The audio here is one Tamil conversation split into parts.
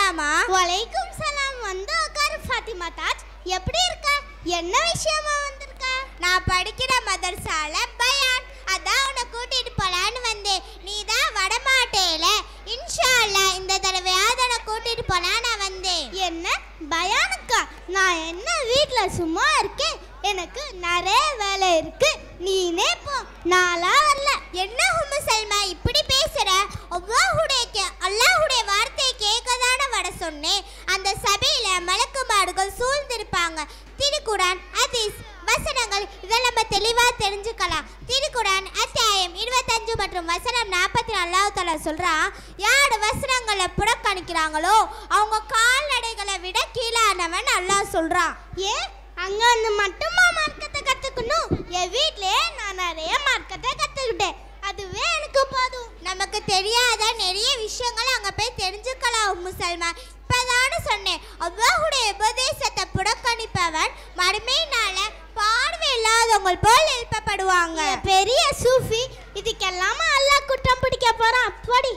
சலாமா வலைக்கும் சலாம் வந்து உட்காரு ஃபாத்திமா தாஜ் எப்படி இருக்க என்ன விஷயமா வந்திருக்க நான் படிக்கிற மதரசால பயான் அதான் உன்னை கூட்டிட்டு போலான்னு வந்தேன் நீ தான் வரமாட்டேல இன்ஷா அல்லாஹ் இந்த தடவையாவது உன்னை கூட்டிட்டு போலான்னு நான் வந்தேன் என்ன பயானுக்கா நான் என்ன வீட்டில் சும்மா இருக்கேன் எனக்கு நிறைய வேலை இருக்கு நீனே போ நாளா வரல என்ன உம்மு சல்மா இப்படி பேசுற அல்லாஹுடைய கே- அல்லாஹுடைய வார்த்தையை கேட்க தானே வர சொன்னேன் அந்த சபையில மலக்குமார்கள் சூழ்ந்திருப்பாங்க திருக்குரான் அதீஸ் வசனங்கள் இதை நம்ம தெளிவா தெரிஞ்சுக்கலாம் திருக்குரான் அத்தியாயம் இருபத்தஞ்சு மற்றும் வசனம் நாற்பத்தி அல்லாஹ் தலா சொல்றான் யார் வசனங்களை புறக்கணிக்கிறாங்களோ அவங்க கால்நடைகளை விட கீழானவன் அல்லாஹ் சொல்றான் ஏன் அங்க வந்து மட்டுமா மார்க்கத்தை கத்துக்கணும் என் வீட்லயே நான் நிறைய மார்க்கத்தை கத்துக்கிட்டேன் அதுவே எனக்கு போதும் நமக்கு தெரியாத நிறைய விஷயங்கள் அங்க போய் தெரிஞ்சுக்கலாம் உம்மு சல்மா இப்பதானே சொன்னேன் அல்லாஹுடைய உபதேசத்தை புறக்கணிப்பவன் மறுமையினால பார்வை இல்லாதவங்க போல் எழுப்பப்படுவாங்க ஏன் பெரிய சூஃபி இதுக்கெல்லாமா அல்லாஹ் குற்றம் பிடிக்க போறான் அப்படி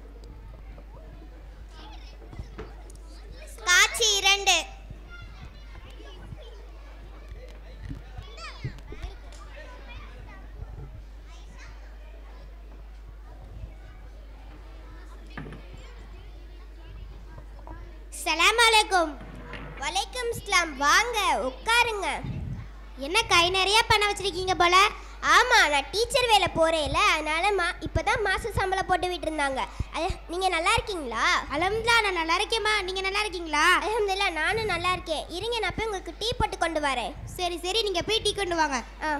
காட்சி இரண்டு சலாம் அலைக்கும் வலைக்கும் இஸ்லாம் வாங்க உட்காருங்க என்ன கை நிறைய பணம் வச்சிருக்கீங்க போல ஆமா நான் டீச்சர் வேலை போறேன்ல அதனால மா இப்பதான் மாச சம்பளம் போட்டு விட்டு இருந்தாங்க நீங்க நல்லா இருக்கீங்களா அலமதுல்லா நான் நல்லா இருக்கேம்மா நீங்க நல்லா இருக்கீங்களா அலமதுல்லா நானும் நல்லா இருக்கேன் இருங்க நான் போய் உங்களுக்கு டீ போட்டு கொண்டு வரேன் சரி சரி நீங்க போய் டீ கொண்டு வாங்க ஆ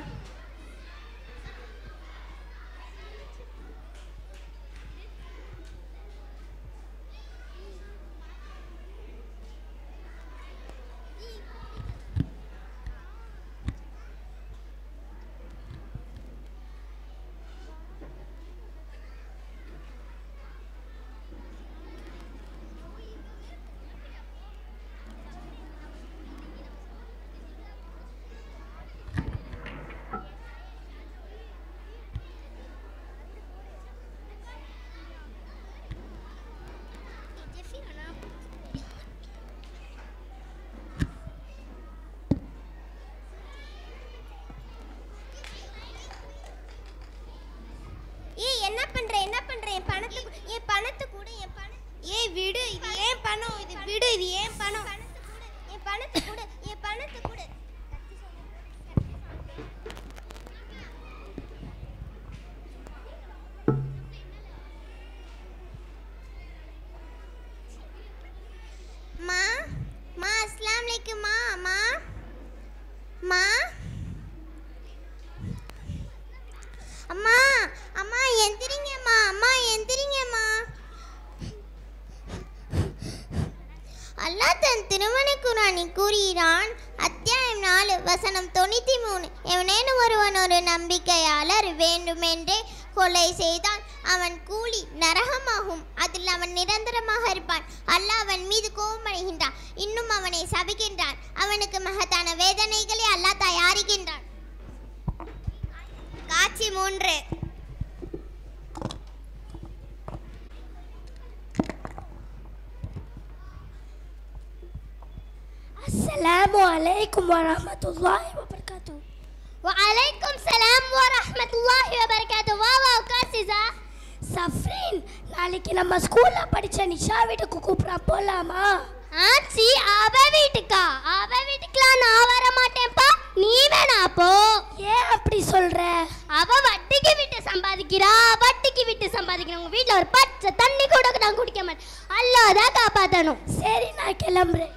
ஏய் என்ன பண்ற என்ன பண்ற என் பணத்தை கு- என் பணத்தை கூட என் பணம் ஏய் விடு இது ஏன் பணம் இது விடு இது ஏன் பணம் என் பணத்தை கூட என் பணத்தை கூட மா மா அஸ்லாம் அலைக்கும் மா மா மா அம்மா அம்மா எந்திரிங்கம்மா அம்மா எந்திரிங்கம்மா அல்லாஹ் தன் திருமண குரானி கூறுகிறான் அத்தியாயம் நாலு வசனம் தொண்ணூற்றி மூணு எவனேனும் ஒருவன் ஒரு நம்பிக்கையாளர் வேண்டுமென்றே கொலை செய்தான் அவன் கூலி நரகமாகும் அதில் அவன் நிரந்தரமாக இருப்பான் அல்லாஹ் அவன் மீது கோபமடைகின்றான் இன்னும் அவனை சபிக்கின்றான் அவனுக்கு மகத்தான வேதனைகளை அல்லாஹ் தயாரிக்கின்றான் காட்சி மூன்று السلام عليكم ورحمة الله وبركاته وعليكم السلام ورحمة الله وبركاته வா வா உட்கார் சிசா சஃப்ரின் நாளைக்கு நம்ம ஸ்கூல்ல படிச்ச நிஷா வீட்டுக்கு கூப்பிடலாம் போலாமா ஆச்சி அவ வீட்டுக்கா அவ வீட்டுக்குலாம் நான் வர மாட்டேன்ப்பா நீ வேணா போ ஏன் அப்படி சொல்ற அவ வட்டிக்கு விட்டு சம்பாதிக்கிறா வட்டிக்கு விட்டு சம்பாதிக்கிறா உங்க வீட்ல ஒரு பச்சை தண்ணி கூட நான் குடிக்க மாட்டேன் அல்லாஹ் தான் காப்பாத்தணும் சரி நான் கிளம்புறேன்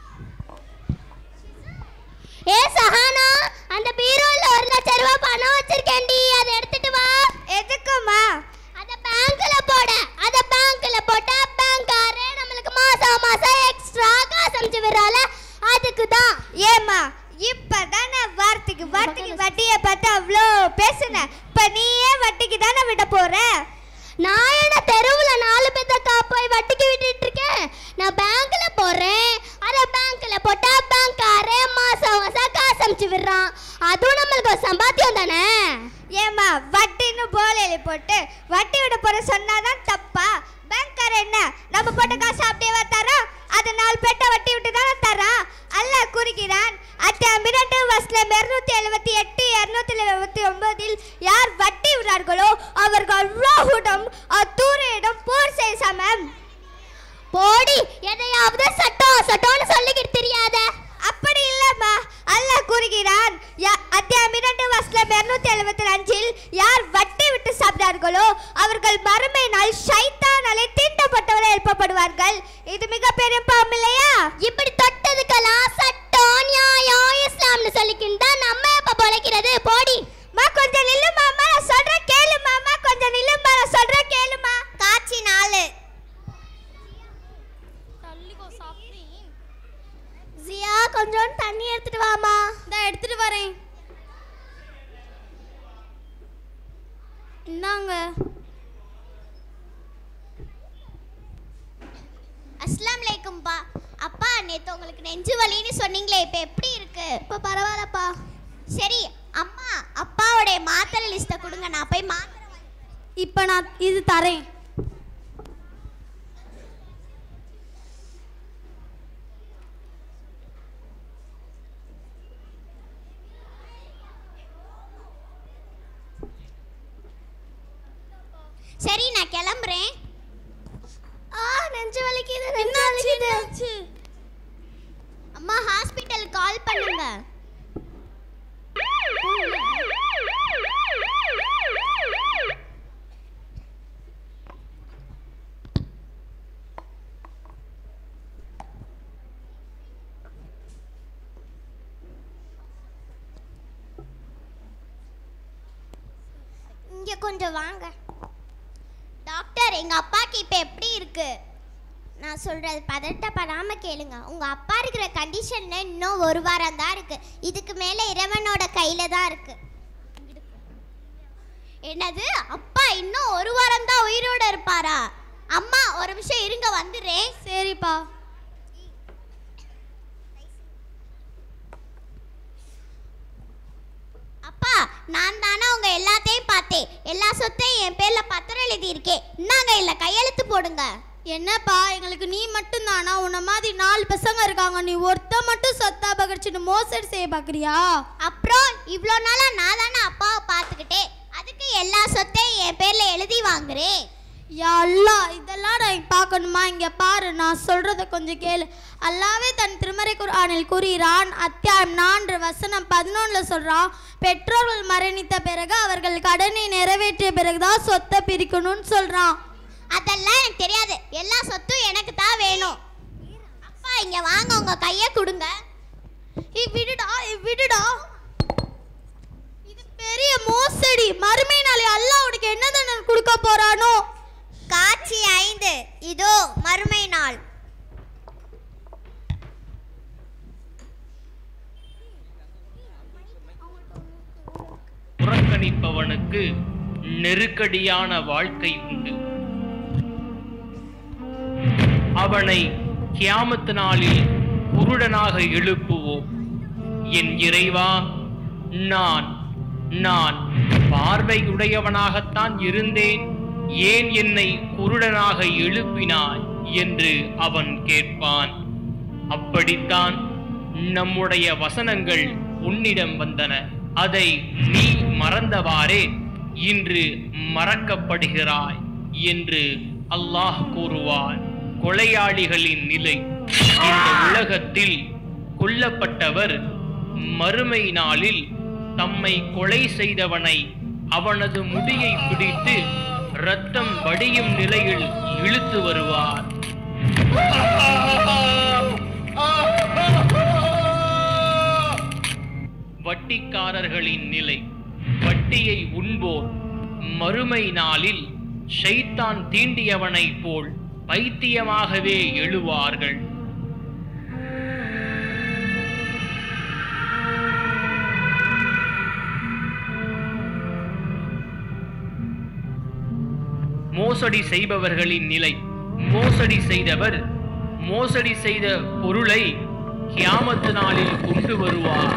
ஏ சஹானா அந்த பீரோல ஒரு லட்சம் ரூபாய் பணம் வச்சிருக்கேன்டி அதை எடுத்துட்டு வா எதுக்குமா அத பேங்க்ல போட அத பேங்க்ல போட்டா பேங்க்காரே நம்மளுக்கு மாசம் மாசம் எக்ஸ்ட்ரா காசு அனுப்பிச்சு விடுறால அதுக்கு தான் ஏமா இப்பதானே வார்த்தைக்கு வார்த்தைக்கு வட்டியை பார்த்து அவ்வளோ பேசுன இப்ப நீயே வட்டிக்கு தானே விட போற நான் என்ன தெருவில் நாலு பேத்த போய் வட்டிக்கு விட்டுட்டு இருக்கேன் நான் பேங்க்ல போறேன் அத பேங்க்ல போட்டா பேங்க்காரே மாசம் மாசம் காசு அனுப்பிச்சு விடுறான் அதுவும் நம்மளுக்கு ஒரு சம்பாத்தியம் தானே ஏமா வட்டின்னு போலையில போட்டு வட்டி விட போற சொன்னாதான் தப்பா பேங்க்கார என்ன நம்ம போட்ட காசு அப்படியே தரோம் அதனால் பெட்ட வட்டி விட்டு தானே தரான் அல்லாஹ் கூறுகிறான் அத்தியாயம் இரண்டு வசனம் இருநூத்தி எழுபத்தி எட்டு இருநூத்தி எழுபத்தி ஒன்பதில் யார் வட்டி விடுறார்களோ அவர்கள் அல்லாஹுடன் அத்தூரையிடம் போர் செய்ய சமம் போடி எதையாவது சட்டம் சட்டம்னு சொல்லிக்கிட்டு தெரியாத அப்படி இல்லம்மா அல்லாஹ் கூறுகிறான் யா- அத்தியாயம் இரண்டு வசனம் இருநூத்தி எழுபத்தி அஞ்சில் யார் வட்டி விட்டு சாப்பிட்டார்களோ அவர்கள் மறுமை நாள் ஷைத்தானாலே தீண்டப்பட்டவரை எழுப்பப்படுவார்கள் இது மிகப்பெரிய பாவம் இல்லையா இப்படி தொட்டதுக்கெல்லாம் சட்டம் நியாயம் இஸ்லாம்னு சொல்லிக்கிட்டு தான் நம்ம எப்ப பொழைக்கிறது போடி மா கொஞ்சம் நில்லு மாமா நான் சொல்றேன் கேளு மாமா கொஞ்சம் நில்லுமா நான் சொல்றேன் கேளுமா காட்சி நாலு ஜியா கொஞ்சம் தண்ணி எடுத்துட்டு வாமா இந்த எடுத்துட்டு வரேன் இந்தாங்க அஸ்லாம் பா அப்பா நேத்து உங்களுக்கு நெஞ்சு வலின்னு சொன்னீங்களே இப்போ எப்படி இருக்கு இப்போ பரவாயில்லப்பா சரி அம்மா அப்பாவுடைய மாத்திரை லிஸ்ட்டை கொடுங்க நான் போய் மாத்திரை இப்போ நான் இது தரேன் சரி நான் கிளம்புறேன் ஆ நெஞ்சு வலிக்குது நெஞ்சு வலிக்குது அம்மா ஹாஸ்பிட்டல் கால் பண்ணுங்க இங்க கொஞ்சம் வாங்க டாக்டர் எங்க அப்பாக்கு இப்ப எப்படி இருக்கு நான் சொல்றது பதட்டப்படாம கேளுங்க உங்க அப்பா இருக்கிற கண்டிஷன்ல இன்னும் ஒரு வாரம் தான் இருக்கு இதுக்கு மேல இறைவனோட கையில தான் இருக்கு என்னது அப்பா இன்னும் ஒரு வாரம் தான் உயிரோட இருப்பாரா அம்மா ஒரு நிமிஷம் இருங்க வந்துடுறேன் சரிப்பா அப்பா நான் தானே உங்க எல்லாத்தையும் பார்த்தேன் எல்லா சொத்தையும் என் பேர்ல பத்திரம் எழுதியிருக்கேன் இந்தாங்க இல்ல கையெழுத்து போடுங்க என்னப்பா எங்களுக்கு நீ மட்டும் தானா உன்ன மாதிரி நாலு பசங்க இருக்காங்க நீ ஒருத்த மட்டும் சொத்தா பகடிச்சுட்டு மோசடி செய்ய பாக்குறியா அப்புறம் இவ்வளோ நாளா நான் தானே அப்பாவை பார்த்துக்கிட்டேன் அதுக்கு எல்லா சொத்தையும் என் பேர்ல எழுதி வாங்குறேன் யா அல்லாஹ் இதெல்லாம் நான் பார்க்கணுமா இங்க பாரு நான் சொல்றத கொஞ்சம் கேளு அல்லாவே தன் திருமறை குர்ஆனில் கூறுகிறான் அத்தியாயம் நான்கு வசனம் பதினொன்றுல சொல்றான் பெற்றோர்கள் மரணித்த பிறகு அவர்கள் கடனை நிறைவேற்றிய பிறகுதான் சொத்தை பிரிக்கணும்னு சொல்றான் அதெல்லாம் எனக்கு தெரியாது எல்லா சொத்தும் எனக்கு தான் வேணும் அப்பா இங்க வாங்க உங்க கையை கொடுங்க ஏய் விடுடா ஏய் விடுடா இது பெரிய மோசடி மறுமை நாளை அல்லாஹ் உனக்கு என்ன தண்டனை கொடுக்க போறானோ காட்சி ஐந்து இதோ மறுமை நாள் புறக்கணிப்பவனுக்கு நெருக்கடியான வாழ்க்கை உண்டு அவனை கியாமத்து நாளில் குருடனாக எழுப்புவோம் என் இறைவா நான் நான் பார்வையுடையவனாகத்தான் இருந்தேன் ஏன் என்னை குருடனாக எழுப்பினாய் என்று அவன் கேட்பான் அப்படித்தான் நம்முடைய வசனங்கள் உன்னிடம் வந்தன அதை நீ மறந்தவாறே இன்று மறக்கப்படுகிறாய் என்று அல்லாஹ் கூறுவான் கொலையாளிகளின் நிலை இந்த உலகத்தில் கொல்லப்பட்டவர் மறுமை நாளில் தம்மை கொலை செய்தவனை அவனது முடியை பிடித்து இரத்தம் வடியும் நிலையில் இழுத்து வருவார் வட்டிக்காரர்களின் நிலை வட்டியை உண்போர் மறுமை நாளில் ஷைத்தான் தீண்டியவனைப் போல் பைத்தியமாகவே எழுவார்கள் மோசடி செய்பவர்களின் நிலை மோசடி செய்தவர் மோசடி செய்த பொருளை கியாமத்து நாளில் கொண்டு வருவார்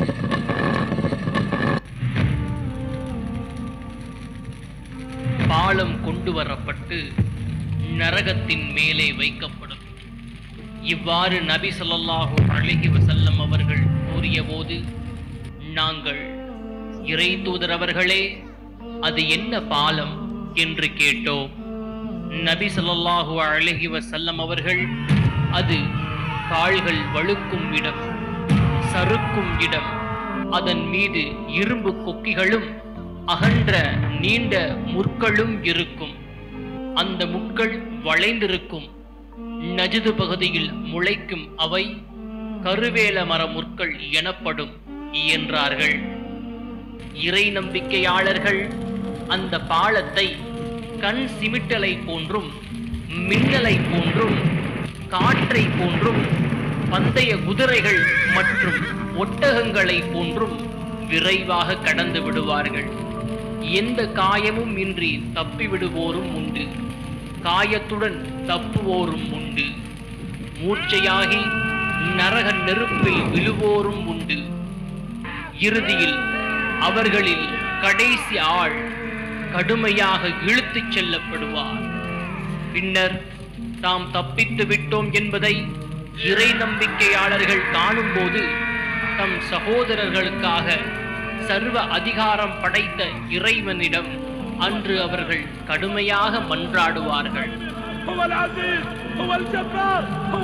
பால் பாலம் கொண்டு வரப்பட்டு நரகத்தின் மேலே வைக்கப்படும் இவ்வாறு நபி ஸல்லல்லாஹு அலைஹி வஸல்லம் அவர்கள் கூறியபோது நாங்கள் இறை தூதர் அவர்களே அது என்ன பாலம் என்று கேட்டோம் நபி ஸல்லல்லாஹு அலைஹி வஸல்லம் அவர்கள் அது கால்கள் வழுக்கும் இடம் சறுக்கும் இடம் அதன் மீது இரும்பு கொக்கிகளும் அகன்ற நீண்ட முற்களும் இருக்கும் அந்த முட்கள் வளைந்திருக்கும் நஜது பகுதியில் முளைக்கும் அவை கருவேல மர முற்கள் எனப்படும் என்றார்கள் இறை நம்பிக்கையாளர்கள் அந்த பாலத்தை கண் சிமிட்டலை போன்றும் மின்னலை போன்றும் காற்றை போன்றும் பந்தய குதிரைகள் மற்றும் ஒட்டகங்களை போன்றும் விரைவாக கடந்து விடுவார்கள் எந்த காயமும் இன்றி தப்பி விடுவோரும் உண்டு காயத்துடன் தப்புவோரும் உண்டு மூர்ச்சையாகி நரக நெருப்பில் விழுவோரும் உண்டு இறுதியில் அவர்களில் கடைசி ஆள் கடுமையாக இழுத்துச் செல்லப்படுவார் பின்னர் தாம் தப்பித்து விட்டோம் என்பதை இறை நம்பிக்கையாளர்கள் காணும்போது தம் சகோதரர்களுக்காக சர்வ அதிகாரம் படைத்த இறைவனிடம் அன்று அவர்கள் கடுமையாக மன்றாடுவார்கள் هو العزيز هو الجبار هو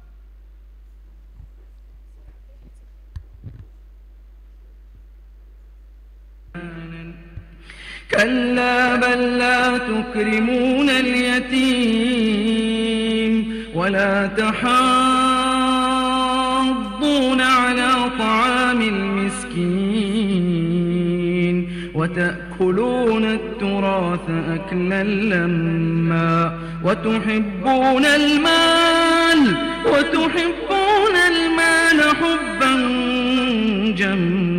كلا بل لا تكرمون اليتيم ولا تحاضون على طعام المسكين وتأكلون التراث أكلا لما وتحبون المال وتحبون المال حبا جما